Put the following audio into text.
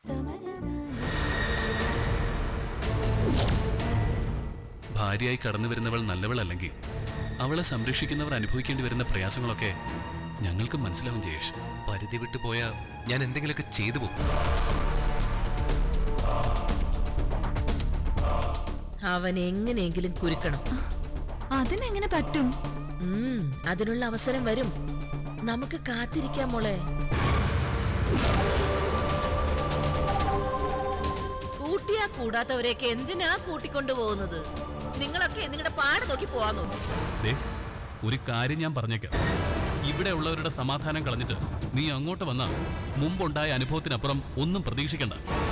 ഭാര്യയായി കടന്നു വരുന്നവൾ നല്ലവളല്ലെങ്കിൽ അവളെ സംരക്ഷിക്കുന്നവർ അനുഭവിക്കേണ്ടി വരുന്ന പ്രയാസങ്ങളൊക്കെ ഞങ്ങൾക്ക് മനസ്സിലാവും ജയേഷ് പരിധി വിട്ടു പോയാ ഞാൻ എന്തെങ്കിലുമൊക്കെ ചെയ്തു പോകും അവൻ എങ്ങനെയെങ്കിലും കുരുക്കണം അതിനെങ്ങനെ പറ്റും ഉം, അതിനുള്ള അവസരം വരും നമുക്ക് കാത്തിരിക്കാം മോളെ കൂട്ടിയാ കൂടാത്തവരെയൊക്കെ എന്തിനാ കൂട്ടിക്കൊണ്ടു പോകുന്നത് നിങ്ങളൊക്കെ നിങ്ങളുടെ പാട് നോക്കി പോവാൻ നോക്കി ദേ ഒരു കാര്യം ഞാൻ പറഞ്ഞേക്കാം ഇവിടെ ഉള്ളവരുടെ സമാധാനം കളഞ്ഞിട്ട് നീ അങ്ങോട്ട് വന്നാൽ മുമ്പുണ്ടായ അനുഭവത്തിനപ്പുറം ഒന്നും പ്രതീക്ഷിക്കണ്ട